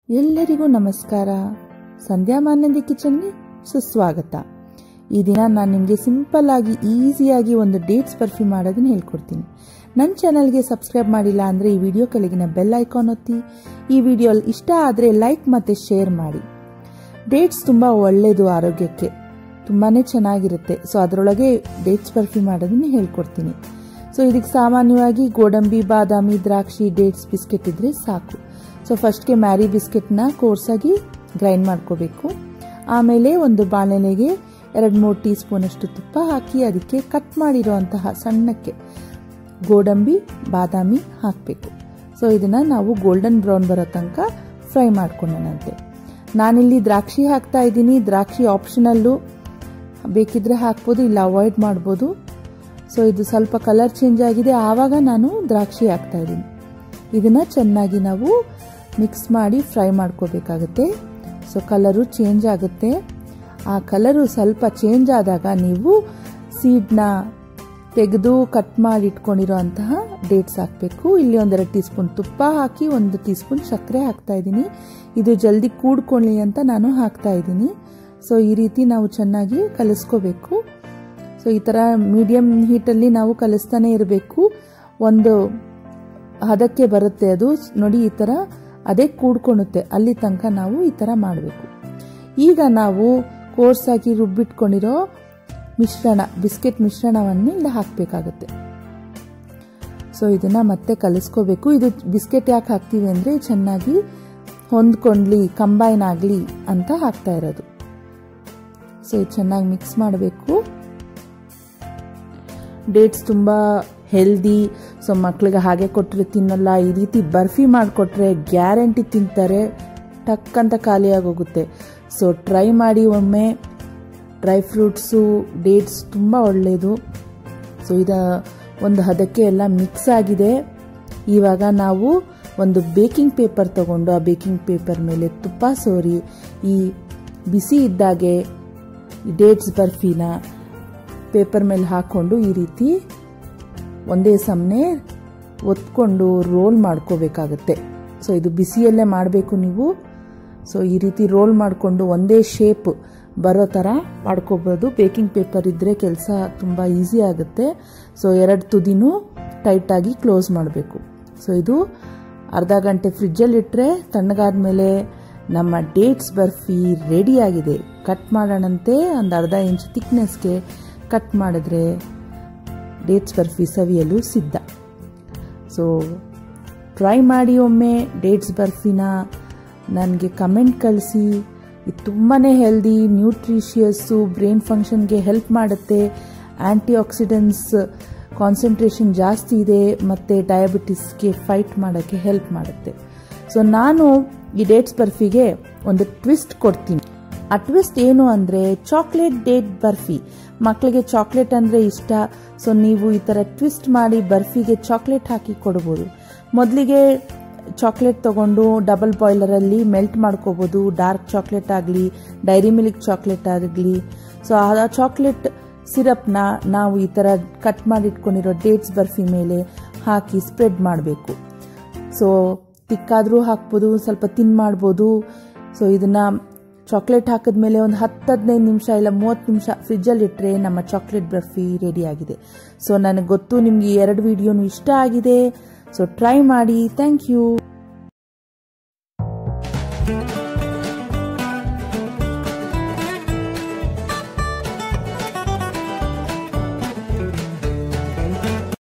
ಎಲ್ಲರಿಗೂ ನಮಸ್ಕಾರ ಸಂಧ್ಯಾ ಮಾನಂದಿ ಕಿಚನ್ಗೆ ಸುಸ್ವಾಗತ ಈ ದಿನ ನಾನು ನಿಮಗೆ ಸಿಂಪಲ್ ಆಗಿ ಈಸಿಯಾಗಿ ಒಂದು ಡೇಟ್ಸ್ ಪರ್ಫ್ಯೂಮ್ ಮಾಡೋದನ್ನ ಹೇಳ್ಕೊಡ್ತೀನಿ ನನ್ನ ಚಾನಲ್ಗೆ ಸಬ್ಸ್ಕ್ರೈಬ್ ಮಾಡಿಲ್ಲ ಅಂದರೆ ಈ ವಿಡಿಯೋ ಕೆಳಗಿನ ಬೆಲ್ ಐಕಾನ್ ಒತ್ತಿ ಈ ವಿಡಿಯೋ ಇಷ್ಟ ಆದರೆ ಲೈಕ್ ಮತ್ತು ಶೇರ್ ಮಾಡಿ ಡೇಟ್ಸ್ ತುಂಬ ಒಳ್ಳೆಯದು ಆರೋಗ್ಯಕ್ಕೆ ತುಂಬಾ ಚೆನ್ನಾಗಿರುತ್ತೆ ಸೊ ಅದರೊಳಗೆ ಡೇಟ್ಸ್ ಪರ್ಫ್ಯೂಮ್ ಮಾಡೋದನ್ನ ಹೇಳ್ಕೊಡ್ತೀನಿ ಸೊ ಇದಕ್ಕೆ ಸಾಮಾನ್ಯವಾಗಿ ಗೋಡಂಬಿ ಬಾದಾಮಿ ದ್ರಾಕ್ಷಿ ಡೇಟ್ಸ್ ಬಿಸ್ಕೆಟ್ ಇದ್ರೆ ಸಾಕು ಸೊ ಫಸ್ಟ್ಗೆ ಮ್ಯಾರಿ ಬಿಸ್ಕೆಟ್ನ ಕೋರ್ಸಾಗಿ ಗ್ರೈಂಡ್ ಮಾಡ್ಕೋಬೇಕು ಆಮೇಲೆ ಒಂದು ಬಾಣಲೆಗೆ ಎರಡು ಮೂರು ಟೀ ಸ್ಪೂನಷ್ಟು ತುಪ್ಪ ಹಾಕಿ ಅದಕ್ಕೆ ಕಟ್ ಮಾಡಿರೋ ಅಂತಹ ಸಣ್ಣಕ್ಕೆ ಗೋಡಂಬಿ ಬಾದಾಮಿ ಹಾಕಬೇಕು ಸೊ ಇದನ್ನು ನಾವು ಗೋಲ್ಡನ್ ಬ್ರೌನ್ ಬರೋ ತನಕ ಫ್ರೈ ಮಾಡ್ಕೊಳ್ಳೋಣಂತೆ ನಾನಿಲ್ಲಿ ದ್ರಾಕ್ಷಿ ಹಾಕ್ತಾ ಇದ್ದೀನಿ ದ್ರಾಕ್ಷಿ ಆಪ್ಷನಲ್ಲು ಬೇಕಿದ್ರೆ ಹಾಕ್ಬೋದು ಇಲ್ಲ ಅವಾಯ್ಡ್ ಮಾಡ್ಬೋದು ಸೊ ಇದು ಸ್ವಲ್ಪ ಕಲರ್ ಚೇಂಜ್ ಆಗಿದೆ ಆವಾಗ ನಾನು ದ್ರಾಕ್ಷಿ ಹಾಕ್ತಾ ಇದ್ದೀನಿ ಇದನ್ನು ಚೆನ್ನಾಗಿ ನಾವು ಮಿಕ್ಸ್ ಮಾಡಿ ಫ್ರೈ ಮಾಡ್ಕೋಬೇಕಾಗುತ್ತೆ ಸೊ ಕಲರು ಚೇಂಜ್ ಆಗುತ್ತೆ ಆ ಕಲರು ಸ್ವಲ್ಪ ಚೇಂಜ್ ಆದಾಗ ನೀವು ಸೀಡ್ನ ತೆಗೆದು ಕಟ್ ಮಾಡಿ ಇಟ್ಕೊಂಡಿರೋ ಅಂತಹ ಡೇಟ್ಸ್ ಹಾಕಬೇಕು ಇಲ್ಲಿ ಒಂದೆರಡು ಟೀ ಸ್ಪೂನ್ ತುಪ್ಪ ಹಾಕಿ ಒಂದು ಟೀ ಸ್ಪೂನ್ ಸಕ್ಕರೆ ಹಾಕ್ತಾ ಇದ್ದೀನಿ ಇದು ಜಲ್ದಿ ಕೂಡ್ಕೊಳ್ಳಿ ಅಂತ ನಾನು ಹಾಕ್ತಾ ಇದ್ದೀನಿ ಸೊ ಈ ರೀತಿ ನಾವು ಚೆನ್ನಾಗಿ ಕಲಿಸ್ಕೋಬೇಕು ಸೊ ಈ ಥರ ಮೀಡಿಯಂ ಹೀಟಲ್ಲಿ ನಾವು ಕಲಿಸ್ತಾನೆ ಇರಬೇಕು ಒಂದು ಹದಕ್ಕೆ ಬರುತ್ತೆ ಅದು ನೋಡಿ ಈ ಥರ ಅದೇ ಕೂಡ್ಕೊಳುತ್ತೆ ಅಲ್ಲಿ ತನಕ ನಾವು ಈ ಥರ ಮಾಡಬೇಕು ಈಗ ನಾವು ಕೋರ್ಸಾಗಿ ರುಬ್ಬಿಟ್ಕೊಂಡಿರೋ ಮಿಶ್ರಣ ಬಿಸ್ಕೆಟ್ ಮಿಶ್ರಣವನ್ನು ಇಲ್ಲಿ ಹಾಕಬೇಕಾಗುತ್ತೆ ಸೊ ಇದನ್ನ ಮತ್ತೆ ಕಲಿಸ್ಕೋಬೇಕು ಇದು ಬಿಸ್ಕೆಟ್ ಯಾಕೆ ಹಾಕ್ತೀವಿ ಅಂದರೆ ಚೆನ್ನಾಗಿ ಹೊಂದ್ಕೊಂಡ್ಲಿ ಕಂಬೈನ್ ಆಗಲಿ ಅಂತ ಹಾಕ್ತಾ ಇರೋದು ಸೊ ಇದು ಚೆನ್ನಾಗಿ ಮಿಕ್ಸ್ ಮಾಡಬೇಕು ಡೇಟ್ಸ್ ತುಂಬ ಹೆಲ್ದಿ ಸೊ ಮಕ್ಳಿಗೆ ಹಾಗೆ ಕೊಟ್ಟರೆ ತಿನ್ನಲ್ಲ ಈ ರೀತಿ ಬರ್ಫಿ ಮಾಡಿಕೊಟ್ರೆ ಗ್ಯಾರಂಟಿ ತಿಂತಾರೆ ಟಕ್ ಅಂತ ಖಾಲಿಯಾಗಿ ಹೋಗುತ್ತೆ ಸೊ ಟ್ರೈ ಮಾಡಿ ಒಮ್ಮೆ ಡ್ರೈ ಫ್ರೂಟ್ಸು ಡೇಟ್ಸ್ ತುಂಬ ಒಳ್ಳೆಯದು ಸೊ ಇದ ಒಂದು ಹದಕ್ಕೆ ಎಲ್ಲ ಮಿಕ್ಸ್ ಆಗಿದೆ ಇವಾಗ ನಾವು ಒಂದು ಬೇಕಿಂಗ್ ಪೇಪರ್ ತಗೊಂಡು ಆ ಬೇಕಿಂಗ್ ಪೇಪರ್ ಮೇಲೆ ತುಪ್ಪ ಸೋರಿ ಈ ಬಿಸಿ ಇದ್ದಾಗೆ ಡೇಟ್ಸ್ ಬರ್ಫಿನ ಪೇಪರ್ ಮೇಲೆ ಹಾಕ್ಕೊಂಡು ಈ ರೀತಿ ಒಂದೇ ಸಮನೆ ಒತ್ಕೊಂಡು ರೋಲ್ ಮಾಡ್ಕೋಬೇಕಾಗತ್ತೆ ಸೊ ಇದು ಬಿಸಿಯಲ್ಲೇ ಮಾಡಬೇಕು ನೀವು ಸೊ ಈ ರೀತಿ ರೋಲ್ ಮಾಡಿಕೊಂಡು ಒಂದೇ ಶೇಪ್ ಬರೋ ಥರ ಮಾಡ್ಕೋಬೋದು ಬೇಕಿಂಗ್ ಪೇಪರ್ ಇದ್ದರೆ ಕೆಲಸ ತುಂಬ ಈಸಿ ಆಗುತ್ತೆ ಸೊ ಎರಡು ತುದಿನೂ ಟೈಟಾಗಿ ಕ್ಲೋಸ್ ಮಾಡಬೇಕು ಸೊ ಇದು ಅರ್ಧ ಗಂಟೆ ಫ್ರಿಜ್ಜಲ್ಲಿ ಇಟ್ಟರೆ ತಣ್ಣಗಾದ ಮೇಲೆ ನಮ್ಮ ಡೇಟ್ಸ್ ಬರ್ಫಿ ರೆಡಿಯಾಗಿದೆ ಕಟ್ ಮಾಡೋಣಂತೆ ಒಂದು ಅರ್ಧ ಇಂಚ್ ಥಿಕ್ನೆಸ್ಗೆ ಕಟ್ ಮಾಡಿದ್ರೆ ಡೇಟ್ಸ್ ಬರ್ಫಿ ಸವಿಯಲು ಸಿದ್ಧ ಸೊ ಟ್ರೈ ಮಾಡಿ ಒಮ್ಮೆ ಡೇಟ್ಸ್ ಬರ್ಫಿನ ನನಗೆ ಕಮೆಂಟ್ ಕಳಿಸಿ ಇದು ತುಂಬಾ ಹೆಲ್ದಿ ನ್ಯೂಟ್ರಿಷಿಯಸ್ಸು ಬ್ರೈನ್ ಫಂಕ್ಷನ್ಗೆ ಹೆಲ್ಪ್ ಮಾಡುತ್ತೆ ಆ್ಯಂಟಿ ಆಕ್ಸಿಡೆಂಟ್ಸ್ ಕಾನ್ಸಂಟ್ರೇಷನ್ ಜಾಸ್ತಿ ಇದೆ ಮತ್ತು ಡಯಾಬಿಟಿಸ್ಗೆ ಫೈಟ್ ಮಾಡೋಕ್ಕೆ ಹೆಲ್ಪ್ ಮಾಡುತ್ತೆ ಸೊ ನಾನು ಈ ಡೇಟ್ಸ್ ಬರ್ಫಿಗೆ ಒಂದು ಟ್ವಿಸ್ಟ್ ಕೊಡ್ತೀನಿ ಆ ಟ್ವಿಸ್ಟ್ ಏನು ಅಂದರೆ ಚಾಕ್ಲೇಟ್ ಡೇಟ್ ಬರ್ಫಿ ಮಕ್ಕಳಿಗೆ ಚಾಕ್ಲೇಟ್ ಅಂದರೆ ಇಷ್ಟ ಸೊ ನೀವು ಈ ಥರ ಟ್ವಿಸ್ಟ್ ಮಾಡಿ ಬರ್ಫಿಗೆ ಚಾಕ್ಲೇಟ್ ಹಾಕಿ ಕೊಡ್ಬೋದು ಮೊದಲಿಗೆ ಚಾಕ್ಲೇಟ್ ತಗೊಂಡು ಡಬಲ್ ಬಾಯ್ಲರಲ್ಲಿ ಮೆಲ್ಟ್ ಮಾಡ್ಕೋಬೋದು ಡಾರ್ಕ್ ಚಾಕ್ಲೇಟ್ ಆಗಲಿ ಡೈರಿ ಮಿಲ್ಕ್ ಚಾಕ್ಲೇಟ್ ಆಗಲಿ ಸೊ ಆ ಚಾಕ್ಲೇಟ್ ಸಿರಪ್ನ ನಾವು ಈ ಥರ ಕಟ್ ಮಾಡಿ ಇಟ್ಕೊಂಡಿರೋ ಡೇಟ್ಸ್ ಬರ್ಫಿ ಮೇಲೆ ಹಾಕಿ ಸ್ಪ್ರೆಡ್ ಮಾಡಬೇಕು ಸೊ ತಿಕ್ಕಾದರೂ ಹಾಕ್ಬೋದು ಸ್ವಲ್ಪ ತಿನ್ ಮಾಡ್ಬೋದು ಸೊ ಇದನ್ನು ಚಾಕ್ಲೇಟ್ ಹಾಕಿದ್ಮೇಲೆ ಒಂದು ಹತ್ತು ಹದಿನೈದು ನಿಮಿಷ ಇಲ್ಲ ಮೂವತ್ತು ನಿಮಿಷ ಫ್ರಿಜ್ಜಲ್ಲಿ ಇಟ್ಟರೆ ನಮ್ಮ ಚಾಕ್ಲೇಟ್ ಬರ್ಫಿ ರೆಡಿ ಆಗಿದೆ ಸೊ ನನಗೆ ಗೊತ್ತು ನಿಮಗೆ ಎರಡು ವಿಡಿಯೋನು ಇಷ್ಟ ಆಗಿದೆ ಸೊ ಟ್ರೈ ಮಾಡಿ ಥ್ಯಾಂಕ್ ಯು